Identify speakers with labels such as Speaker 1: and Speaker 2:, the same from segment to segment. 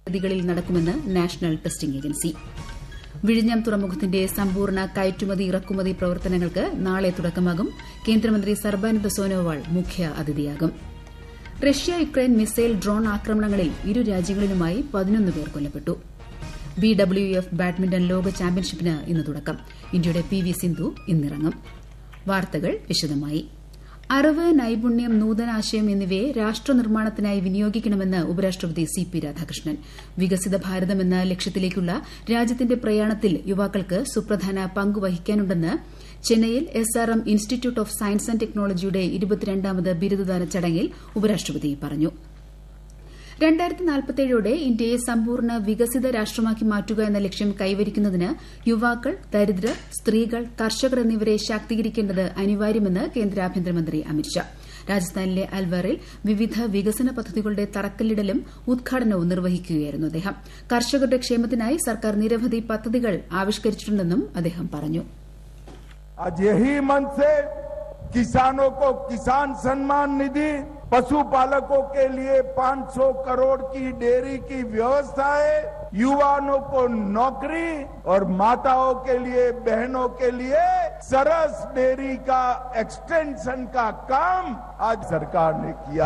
Speaker 1: തീയതികളിൽ നടക്കുമെന്ന് national testing agency വിഴിഞ്ഞം തുറമുഖത്തിന്റെ സമ്പൂർണ്ണ കയറ്റുമതി ഇറക്കുമതി പ്രവർത്തനങ്ങൾക്ക് നാളെ തുടക്കമാകും കേന്ദ്രമന്ത്രി സർബാനന്ദ സോനോവാൾ മുഖ്യ അതിഥിയാകും റഷ്യ യുക്രൈൻ മിസൈൽ ഡ്രോൺ ആക്രമണങ്ങളിൽ ഇരു രാജ്യങ്ങളിലുമായി പതിനൊന്ന് പേർ കൊല്ലപ്പെട്ടു ബി ഡബ്ല്യു എഫ് ബാഡ്മിന്റൺ ലോക ചാമ്പ്യൻഷിപ്പിന് ഇന്ന് തുടക്കം ഇന്ത്യയുടെ പി വി സിന്ധു ഇന്നിറങ്ങും വാർത്തകൾ വിശദമായി അറിവ് നൈപുണ്യം നൂതനാശയം എന്നിവയെ രാഷ്ട്രനിർമ്മാണത്തിനായി വിനിയോഗിക്കണമെന്ന് ഉപരാഷ്ട്രപതി സി പി രാധാകൃഷ്ണൻ വികസിത ഭാരതം എന്ന ലക്ഷ്യത്തിലേക്കുള്ള രാജ്യത്തിന്റെ പ്രയാണത്തിൽ യുവാക്കൾക്ക് സുപ്രധാന പങ്ക് വഹിക്കാനുണ്ടെന്ന് ചെന്നൈയിൽ S R M institute of science and ടെക്നോളജിയുടെ ഇരുപത്തിരണ്ടാമത് ബിരുദദാന ചടങ്ങിൽ ഉപരാഷ്ട്രപതി പറഞ്ഞു രണ്ടായിരത്തി നാൽപ്പത്തേഴോടെ ഇന്ത്യയെ സമ്പൂർണ്ണ വികസിത രാഷ്ട്രമാക്കി മാറ്റുക എന്ന ലക്ഷ്യം കൈവരിക്കുന്നതിന് യുവാക്കൾ ദരിദ്രർ സ്ത്രീകൾ കർഷകർ എന്നിവരെ ശാക്തീകരിക്കേണ്ടത് അനിവാര്യമെന്ന് കേന്ദ്ര ആഭ്യന്തരമന്ത്രി അമിത്ഷാ രാജസ്ഥാനിലെ അൽവറിൽ വിവിധ വികസന പദ്ധതികളുടെ തറക്കല്ലിടലും ഉദ്ഘാടനവും നിർവഹിക്കുകയായിരുന്നു അദ്ദേഹം കർഷകരുടെ ക്ഷേമത്തിനായി സർക്കാർ നിരവധി പദ്ധതികൾ ആവിഷ്കരിച്ചിട്ടുണ്ടെന്നും അദ്ദേഹം പറഞ്ഞു
Speaker 2: आज यही मन से किसानों को किसान सम्मान निधि पशुपालकों के लिए 500 करोड़ की डेयरी की व्यवस्था है युवाओं को नौकरी और माताओं के लिए बहनों के लिए सरस डेयरी का एक्सटेंशन का काम आज सरकार ने किया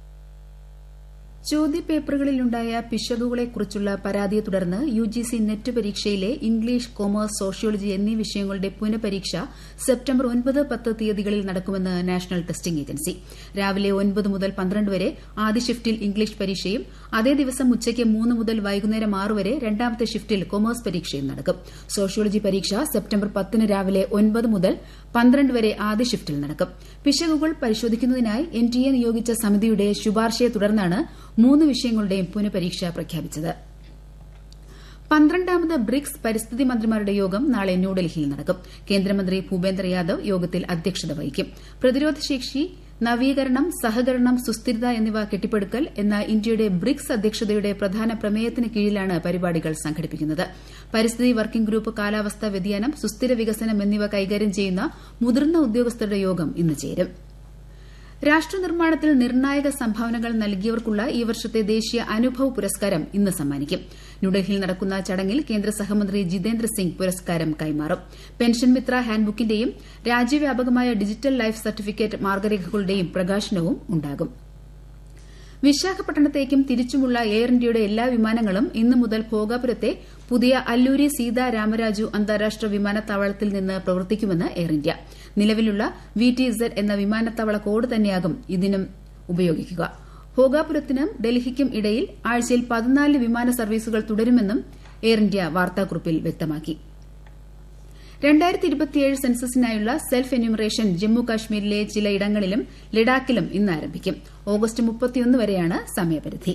Speaker 1: ചോദ്യപേപ്പറുകളിലുണ്ടായ പിശകുകളെക്കുറിച്ചുള്ള പരാതിയെ തുടർന്ന് യുജിസി നെറ്റ് പരീക്ഷയിലെ ഇംഗ്ലീഷ് കൊമേഴ്സ് സോഷ്യോളജി എന്നീ വിഷയങ്ങളുടെ പുനഃപരീക്ഷ സെപ്റ്റംബർ ഒൻപത് പത്ത് തീയതികളിൽ നടക്കുമെന്ന് നാഷണൽ ടെസ്റ്റിംഗ് ഏജൻസി രാവിലെ ഒൻപത് മുതൽ പന്ത്രണ്ട് വരെ ആദ്യ ഷിഫ്റ്റിൽ ഇംഗ്ലീഷ് പരീക്ഷയും അതേ ദിവസം ഉച്ചയ്ക്ക് മൂന്ന് മുതൽ വൈകുന്നേരം ആറ് വരെ രണ്ടാമത്തെ ഷിഫ്റ്റിൽ കൊമേഴ്സ് പരീക്ഷയും നടക്കും സോഷ്യോളജി പരീക്ഷ സെപ്റ്റംബർ പത്തിന് രാവിലെ ഒൻപത് മുതൽ പന്ത്രണ്ട് വരെ ആദ്യ ഷിഫ്റ്റിൽ നടക്കും പിശകുകൾ പരിശോധിക്കുന്നതിനായി എൻ ടി എ നിയോഗിച്ച സമിതിയുടെ ശുപാർശയെ തുടർന്നാണ് മൂന്ന് വിഷയങ്ങളുടെയും പുനഃപരീക്ഷ പ്രഖ്യാപിച്ചത് പന്ത്രണ്ടാമത് ബ്രിക്സ് പരിസ്ഥിതി മന്ത്രിമാരുടെ യോഗം നാളെ ന്യൂഡൽഹിയിൽ നടക്കും കേന്ദ്രമന്ത്രി ഭൂപേന്ദ്ര യാദവ് യോഗത്തിൽ അധ്യക്ഷത വഹിക്കും പ്രതിരോധശേഷി നവീകരണം സഹകരണം സുസ്ഥിരത എന്നിവ കെട്ടിപ്പടുക്കൽ എന്ന ഇന്ത്യയുടെ ബ്രിക്സ് അധ്യക്ഷതയുടെ പ്രധാന പ്രമേയത്തിന് കീഴിലാണ് പരിപാടികൾ സംഘടിപ്പിക്കുന്നത് പരിസ്ഥിതി വർക്കിംഗ് ഗ്രൂപ്പ് കാലാവസ്ഥാ വ്യതിയാനം സുസ്ഥിര വികസനം എന്നിവ കൈകാര്യം ചെയ്യുന്ന മുതിർന്ന ഉദ്യോഗസ്ഥരുടെ യോഗം ഇന്ന് ചേരും രാഷ്ട്രനിർമ്മാണത്തിൽ നിർണായക സംഭാവനകൾ നൽകിയവർക്കുള്ള ഈ വർഷത്തെ ദേശീയ അനുഭവ് പുരസ്കാരം ഇന്ന് സമ്മാനിക്കും ന്യൂഡൽഹിയിൽ നടക്കുന്ന ചടങ്ങിൽ കേന്ദ്ര സഹമന്ത്രി ജിതേന്ദ്ര സിംഗ് പുരസ്കാരം കൈമാറും പെൻഷൻ മിത്ര ഹാൻഡ്ബുക്കിന്റെയും രാജ്യവ്യാപകമായ ഡിജിറ്റൽ ലൈഫ് സർട്ടിഫിക്കറ്റ് മാർഗരേഖകളുടെയും പ്രകാശനവും ഉണ്ടാകും വിശാഖപട്ടണത്തേക്കും തിരിച്ചുമുള്ള എയർ ഇന്ത്യയുടെ എല്ലാ വിമാനങ്ങളും ഇന്നു മുതൽ ഭോഗാപുരത്തെ പുതിയ അല്ലൂരി സീതാ രാമരാജു അന്താരാഷ്ട്ര വിമാനത്താവളത്തിൽ നിന്ന് പ്രവർത്തിക്കുമെന്ന് എയർ ഇന്ത്യ നിലവിലുള്ള വി ടി ഇസഡ് എന്ന വിമാനത്താവള കോഡ് തന്നെയാകും ഇതിനും ഉപയോഗിക്കുക ഭോഗാപുരത്തിനും ഡൽഹിക്കും ഇടയിൽ ആഴ്ചയിൽ പതിനാല് വിമാന സർവീസുകൾ തുടരുമെന്നും എയർ ഇന്ത്യ വാർത്താക്കുറിപ്പിൽ വ്യക്തമാക്കി രണ്ടായിരത്തി ഇരുപത്തിയേഴ് സെൻസസിനായുള്ള സെൽഫ് എന്യൂമറേഷൻ ജമ്മു കാശ്മീരിലെ ചിലയിടങ്ങളിലും ലഡാക്കിലും ഇന്ന് ആരംഭിക്കും ഓഗസ്റ്റ് മുപ്പത്തിയൊന്ന് വരെയാണ് സമയപരിധി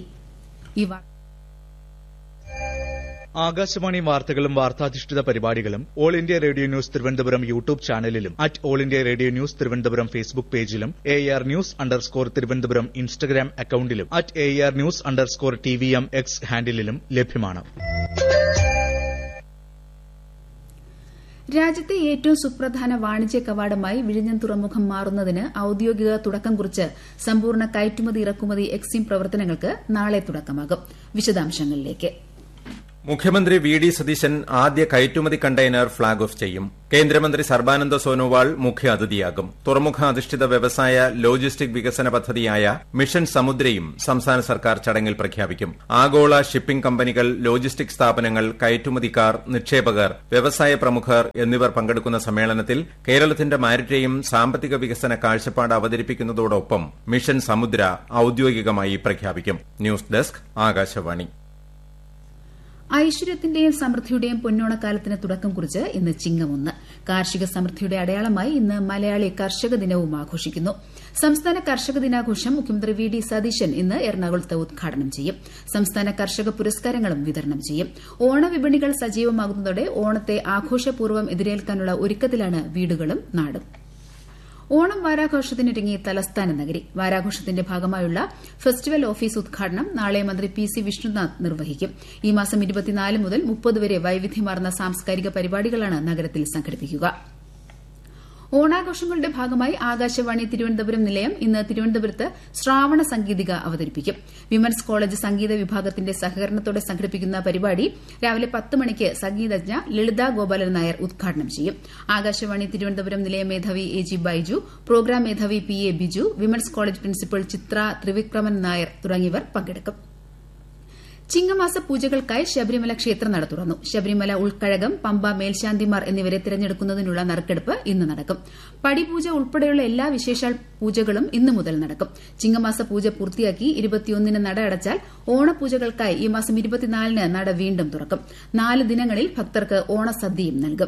Speaker 3: ആകാശവാണി വാർത്തകളും വാർത്താധിഷ്ഠിത പരിപാടികളും All India Radio news Thiruvananthapuram YouTube ചാനലിലും at All India Radio news Thiruvananthapuram Facebook പേജിലും A R news underscore Thiruvananthapuram Instagram അക്കൌണ്ടിലും at A R news underscore T V M X ഹാൻഡിലും ലഭ്യമാണ്
Speaker 1: രാജ്യത്തെ ഏറ്റവും സുപ്രധാന വാണിജ്യ കവാടമായി വിഴിഞ്ഞം തുറമുഖം മാറുന്നതിന് ഔദ്യോഗിക തുടക്കം കുറിച്ച് സമ്പൂർണ്ണ കയറ്റുമതി ഇറക്കുമതി എക്സിം പ്രവർത്തനങ്ങൾക്ക് നാളെ തുടക്കമാകും വിശദാംശങ്ങളിലേക്ക്
Speaker 4: മുഖ്യമന്ത്രി വി ഡി സതീശൻ ആദ്യ കയറ്റുമതി കണ്ടെയ്നർ ഫ്ളാഗ് ഓഫ് ചെയ്യും കേന്ദ്രമന്ത്രി സർബാനന്ദ സോനോവാൾ മുഖ്യ അതിഥിയാകും തുറമുഖ അധിഷ്ഠിത വ്യവസായ ലോജിസ്റ്റിക് വികസന പദ്ധതിയായ മിഷൻ സമുദ്രയും സംസ്ഥാന സർക്കാർ ചടങ്ങിൽ പ്രഖ്യാപിക്കും ആഗോള ഷിപ്പിംഗ് കമ്പനികൾ ലോജിസ്റ്റിക് സ്ഥാപനങ്ങൾ കയറ്റുമതിക്കാർ നിക്ഷേപകർ വ്യവസായ പ്രമുഖർ എന്നിവർ പങ്കെടുക്കുന്ന സമ്മേളനത്തിൽ കേരളത്തിന്റെ മാരിടൈം സാമ്പത്തിക വികസന കാഴ്ചപ്പാട് അവതരിപ്പിക്കുന്നതോടൊപ്പം മിഷൻ സമുദ്ര ഔദ്യോഗികമായി പ്രഖ്യാപിക്കും ന്യൂസ് ഡെസ്ക് ആകാശവാണി
Speaker 1: ഐശ്വര്യത്തിന്റെയും സമൃദ്ധിയുടെയും പൊന്നോണക്കാലത്തിന് തുടക്കം കുറിച്ച് ഇന്ന് ചിങ്ങമൊന്ന് കാർഷിക സമൃദ്ധിയുടെ അടയാളമായി ഇന്ന് മലയാളി കർഷക ദിനവും ആഘോഷിക്കുന്നു സംസ്ഥാന കർഷക ദിനാഘോഷം മുഖ്യമന്ത്രി വി ഡി സതീശൻ ഇന്ന് എറണാകുളത്ത് ഉദ്ഘാടനം ചെയ്യും സംസ്ഥാന കർഷക പുരസ്കാരങ്ങളും വിതരണം ചെയ്യും ഓണവിപണികൾ സജീവമാകുന്നതോടെ ഓണത്തെ ആഘോഷപൂർവ്വം എതിരേൽക്കാനുള്ള ഒരുക്കത്തിലാണ് വീടുകളും നാടും ഓണം വാരാഘോഷത്തിനൊരുങ്ങി തലസ്ഥാന നഗരി വാരാഘോഷത്തിന്റെ ഭാഗമായുള്ള ഫെസ്റ്റിവൽ ഓഫീസ് ഉദ്ഘാടനം നാളെ മന്ത്രി പി സി വിഷ്ണുനാഥ് നിർവഹിക്കും ഈ മാസം ഇരുപത്തിനാല് മുതൽ മുപ്പത് വരെ വൈവിധ്യമാർന്ന സാംസ്കാരിക പരിപാടികളാണ് നഗരത്തിൽ സംഘടിപ്പിക്കുക ഓണാഘോഷങ്ങളുടെ ഭാഗമായി ആകാശവാണി തിരുവനന്തപുരം നിലയം ഇന്ന് തിരുവനന്തപുരത്ത് ശ്രാവണ സംഗീതിക അവതരിപ്പിക്കും വിമൻസ് കോളേജ് സംഗീത വിഭാഗത്തിന്റെ സഹകരണത്തോടെ സംഘടിപ്പിക്കുന്ന പരിപാടി രാവിലെ പത്ത് മണിക്ക് സംഗീതജ്ഞ ലളിത ഗോപാലൻ നായർ ഉദ്ഘാടനം ചെയ്യും ആകാശവാണി തിരുവനന്തപുരം നിലയ മേധാവി എ ജി ബൈജു പ്രോഗ്രാം മേധാവി P A Biju women's college principal Chitra Thrivikraman Nair തുടങ്ങിയവർ പങ്കെടുക്കും ചിങ്ങമാസ പൂജകൾക്കായി ശബരിമല ക്ഷേത്രനട തുറന്നു ശബരിമല ഉൾക്കഴകം പമ്പ മേൽശാന്തിമാർ എന്നിവരെ തിരഞ്ഞെടുക്കുന്നതിനുള്ള നറുക്കെടുപ്പ് ഇന്ന് നടക്കും പടിപൂജ ഉൾപ്പെടെയുള്ള എല്ലാ വിശേഷാൽ പൂജകളും ഇന്നു മുതൽ നടക്കും ചിങ്ങമാസ പൂജ പൂർത്തിയാക്കി ഇരുപത്തിയൊന്നിന് നട അടച്ചാൽ ഓണപൂജകൾക്കായി ഈ മാസം ഇരുപത്തിനാലിന് നട വീണ്ടും തുറക്കും നാല് ദിനങ്ങളിൽ ഭക്തർക്ക് ഓണസദ്യയും നൽകും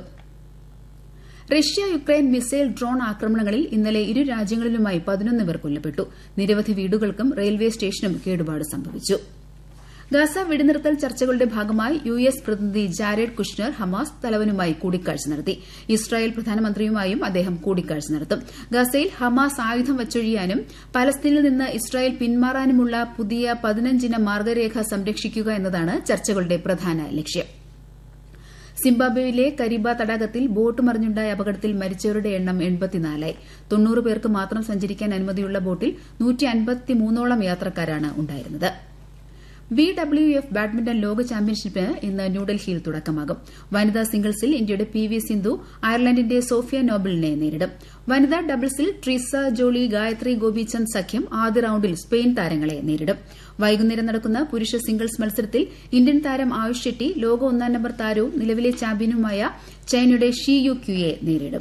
Speaker 1: റഷ്യ യുക്രൈൻ മിസൈൽ ഡ്രോൺ ആക്രമണങ്ങളിൽ ഇന്നലെ ഇരു രാജ്യങ്ങളിലുമായി പതിനൊന്ന് പേർ കൊല്ലപ്പെട്ടു നിരവധി വീടുകൾക്കും റെയിൽവേ സ്റ്റേഷനും കേടുപാട് സംഭവിച്ചു ഗാസ വെടിനിർത്തൽ ചർച്ചകളുടെ ഭാഗമായി യു എസ് പ്രതിനിധി ജാരേഡ് കുഷ്നർ ഹമാസ് തലവനുമായി കൂടിക്കാഴ്ച നടത്തി ഇസ്രായേൽ പ്രധാനമന്ത്രിയുമായും അദ്ദേഹം കൂടിക്കാഴ്ച നടത്തും ഗസയിൽ ഹമാസ് ആയുധം വച്ചൊഴിയാനും പലസ്തീനിൽ നിന്ന് ഇസ്രായേൽ പിന്മാറാനുമുള്ള പുതിയ പതിനഞ്ചിന മാർഗരേഖ സംരക്ഷിക്കുക എന്നതാണ് ചർച്ചകളുടെ പ്രധാന ലക്ഷ്യം സിംബാബ്വേയിലെ കരീബ തടാകത്തിൽ ബോട്ട് മറിഞ്ഞുണ്ടായ അപകടത്തിൽ മരിച്ചവരുടെ എണ്ണം എൺപത്തിനാലായി തൊണ്ണൂറ് പേർക്ക് മാത്രം സഞ്ചരിക്കാൻ അനുമതിയുള്ള ബോട്ടിൽ നൂറ്റി അൻപത്തിമൂന്നോളം യാത്രക്കാരാണ് ഉണ്ടായിരുന്നത് ബി ഡബ്ല്യു എഫ് ബാഡ്മിന്റൺ ലോക ചാമ്പ്യൻഷിപ്പിന് ഇന്ന് ന്യൂഡൽഹിയിൽ തുടക്കമാകും വനിതാ സിംഗിൾസിൽ ഇന്ത്യയുടെ പി വി സിന്ധു അയർലൻഡിന്റെ സോഫിയ നോബിളിനെ നേരിടും വനിതാ ഡബിൾസിൽ ട്രീസ ജോളി ഗായത്രി ഗോപിചന്ദ് സഖ്യം ആദ്യ റൌണ്ടിൽ സ്പെയിൻ താരങ്ങളെ നേരിടും വൈകുന്നേരം നടക്കുന്ന പുരുഷ സിംഗിൾസ് മത്സരത്തിൽ ഇന്ത്യൻ താരം ആയുഷ് ഷെട്ടി ലോക ഒന്നാം നമ്പർ താരവും നിലവിലെ ചാമ്പ്യനുമായ ചൈനയുടെ ഷി യു ക്യുയെ നേരിടും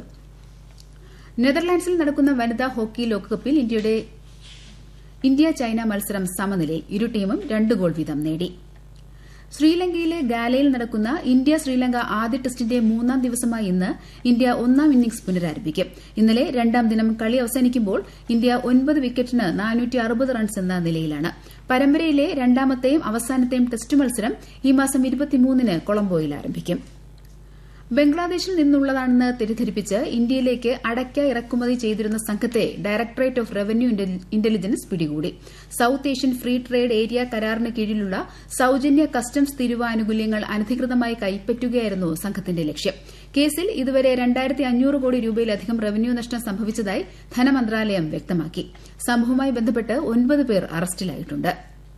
Speaker 1: നെതർലാൻഡ്സിൽ നടക്കുന്ന വനിതാ ഹോക്കി ലോകകപ്പിൽ ഇന്ത്യയുടെ ഇന്ത്യ ചൈന മത്സരം സമനിലയിൽ ഇരു ടീമും രണ്ട് ഗോൾ വീതം നേടി ശ്രീലങ്കയിലെ ഗാലയിൽ നടക്കുന്ന ഇന്ത്യ ശ്രീലങ്ക ആദ്യ ടെസ്റ്റിന്റെ മൂന്നാം ദിവസമായ ഇന്ന് ഇന്ത്യ ഒന്നാം ഇന്നിംഗ്സ് പുനരാരംഭിക്കും ഇന്നലെ രണ്ടാം ദിനം കളി അവസാനിക്കുമ്പോൾ ഇന്ത്യ ഒൻപത് വിക്കറ്റിന് റൺസ് എന്ന നിലയിലാണ് പരമ്പരയിലെ രണ്ടാമത്തെയും അവസാനത്തെയും ടെസ്റ്റ് മത്സരം ഈ മാസം ഇരുപത്തിമൂന്നിന് കൊളംബോയിൽ ആരംഭിക്കും ബംഗ്ലാദേശിൽ നിന്നുള്ളതാണെന്ന് തെറ്റിദ്ധരിപ്പിച്ച് ഇന്ത്യയിലേക്ക് അടയ്ക്ക ഇറക്കുമതി ചെയ്തിരുന്ന സംഘത്തെ ഡയറക്ടറേറ്റ് ഓഫ് റവന്യൂ ഇന്റലിജൻസ് പിടികൂടി South Asian free trade area കരാറിന് കീഴിലുള്ള സൌജന്യ കസ്റ്റംസ് തീരുവ ആനുകൂല്യങ്ങൾ അനധികൃതമായി കൈപ്പറ്റുകയായിരുന്നു സംഘത്തിന്റെ ലക്ഷ്യം കേസിൽ ഇതുവരെ രണ്ടായിരത്തി അഞ്ഞൂറ് കോടി രൂപയിലധികം റവന്യൂ നഷ്ടം സംഭവിച്ചതായി ധനമന്ത്രാലയം വ്യക്തമാക്കി സംഭവവുമായി ബന്ധപ്പെട്ട് ഒൻപത് പേർ അറസ്റ്റിലായിട്ടുണ്ട്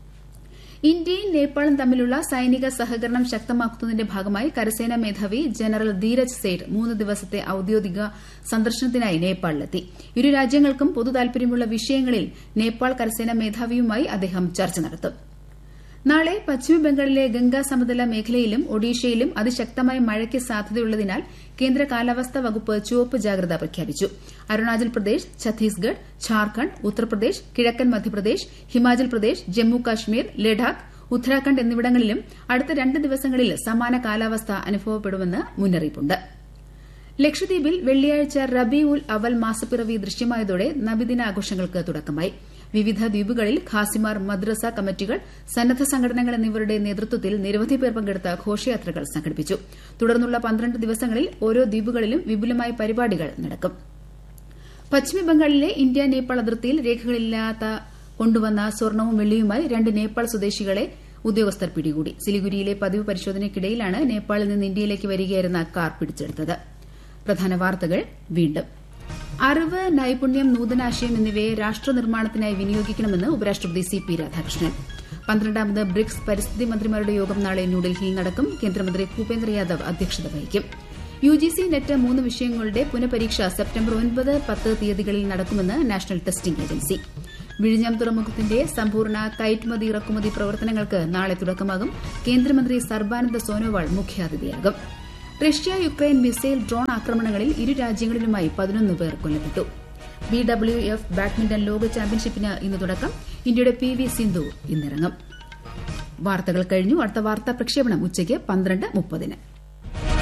Speaker 1: ഇന്ത്യയും നേപ്പാളും തമ്മിലുള്ള സൈനിക സഹകരണം ശക്തമാക്കുന്നതിന്റെ ഭാഗമായി കരസേനാ മേധാവി ജനറൽ ധീരജ് സേഠ് മൂന്ന് ദിവസത്തെ ഔദ്യോഗിക സന്ദർശനത്തിനായി നേപ്പാളിലെത്തി ഇരു രാജ്യങ്ങൾക്കും പൊതു താൽപര്യമുള്ള വിഷയങ്ങളിൽ നേപ്പാൾ കരസേനാ മേധാവിയുമായി അദ്ദേഹം ചർച്ച നടത്തും നാളെ പശ്ചിമബംഗാളിലെ ഗംഗാ സമതല മേഖലയിലും ഒഡീഷയിലും അതിശക്തമായ മഴയ്ക്ക് സാധ്യതയുള്ളതിനാൽ കേന്ദ്ര കാലാവസ്ഥാ വകുപ്പ് ചുവപ്പ് ജാഗ്രത പ്രഖ്യാപിച്ചു അരുണാചൽ പ്രദേശ് ഛത്തീസ്ഗഡ് ഝാർഖണ്ഡ് ഉത്തർപ്രദേശ് കിഴക്കൻ മധ്യപ്രദേശ് ഹിമാചൽ പ്രദേശ് ജമ്മു കാശ്മീർ ലഡാക്ക് ഉത്തരാഖണ്ഡ് എന്നിവിടങ്ങളിലും അടുത്ത രണ്ട് ദിവസങ്ങളിൽ സമാന കാലാവസ്ഥ അനുഭവപ്പെടുമെന്ന് മുന്നറിയിപ്പുണ്ട് ലക്ഷദ്വീപിൽ വെള്ളിയാഴ്ച റബി ഉൽ അവൽ മാസപ്പിറവി ദൃശ്യമായതോടെ നബിദിനാഘോഷങ്ങൾക്ക് തുടക്കമായി വിവിധ ദ്വീപുകളിൽ ഖാസിമാർ മദ്രസ കമ്മിറ്റികൾ സന്നദ്ധ സംഘടനകൾ എന്നിവരുടെ നേതൃത്വത്തിൽ നിരവധി പേർ പങ്കെടുത്ത ഘോഷയാത്രകൾ സംഘടിപ്പിച്ചു തുടർന്നുള്ള പന്ത്രണ്ട് ദിവസങ്ങളിൽ ഓരോ ദ്വീപുകളിലും വിപുലമായ പരിപാടികൾ നടക്കും പശ്ചിമബംഗാളിലെ ഇന്ത്യ നേപ്പാൾ അതിർത്തിയിൽ രേഖകളില്ലാത്ത കൊണ്ടുവന്ന സ്വർണവും വെള്ളിയുമായി രണ്ട് നേപ്പാൾ സ്വദേശികളെ ഉദ്യോഗസ്ഥർ പിടികൂടി സിലിഗുരിയിലെ പതിവ് പരിശോധനയ്ക്കിടയിലാണ് നേപ്പാളിൽ നിന്ന് ഇന്ത്യയിലേക്ക് വരികയായിരുന്ന കാർ പിടിച്ചെടുത്തത് പ്രധാന വാർത്തകൾ വീണ്ടും അറിവ് നൈപുണ്യം നൂതനാശയം എന്നിവയെ രാഷ്ട്ര നിർമ്മാണത്തിനായി വിനിയോഗിക്കണമെന്ന് ഉപരാഷ്ട്രപതി സി പി രാധാകൃഷ്ണൻ പന്ത്രണ്ടാമത് ബ്രിക്സ് പരിസ്ഥിതി മന്ത്രിമാരുടെ യോഗം നാളെ ന്യൂഡൽഹിയിൽ നടക്കും കേന്ദ്രമന്ത്രി ഭൂപേന്ദ്ര യാദവ് അധ്യക്ഷത വഹിക്കും യുജിസി നെറ്റ് മൂന്ന് വിഷയങ്ങളുടെ പുനഃപരീക്ഷ സെപ്റ്റംബർ ഒൻപത് പത്ത് തീയതികളിൽ നടക്കുമെന്ന് നാഷണൽ ടെസ്റ്റിംഗ് ഏജൻസി വിഴിഞ്ഞം തുറമുഖത്തിന്റെ സമ്പൂർണ്ണ കയറ്റുമതി ഇറക്കുമതി പ്രവർത്തനങ്ങൾക്ക് നാളെ തുടക്കമാകും കേന്ദ്രമന്ത്രി സർബാനന്ദ സോനോവാൾ മുഖ്യാതിഥിയാകും റഷ്യ യുക്രൈൻ മിസൈൽ ഡ്രോൺ ആക്രമണങ്ങളിൽ ഇരു രാജ്യങ്ങളിലുമായി പതിനൊന്ന് പേർ കൊല്ലപ്പെട്ടു ബി ഡബ്ല്യു എഫ് ബാഡ്മിന്റൺ ലോക ചാമ്പ്യൻഷിപ്പിന് ഇന്ന് തുടക്കം ഇന്ത്യയുടെ പി വി സിന്ധു ഇന്നിറങ്ങും വാർത്തകൾ കഴിഞ്ഞു അടുത്ത വാർത്താ പ്രക്ഷേപണം ഉച്ചയ്ക്ക് പന്ത്രണ്ട് മുപ്പതിന്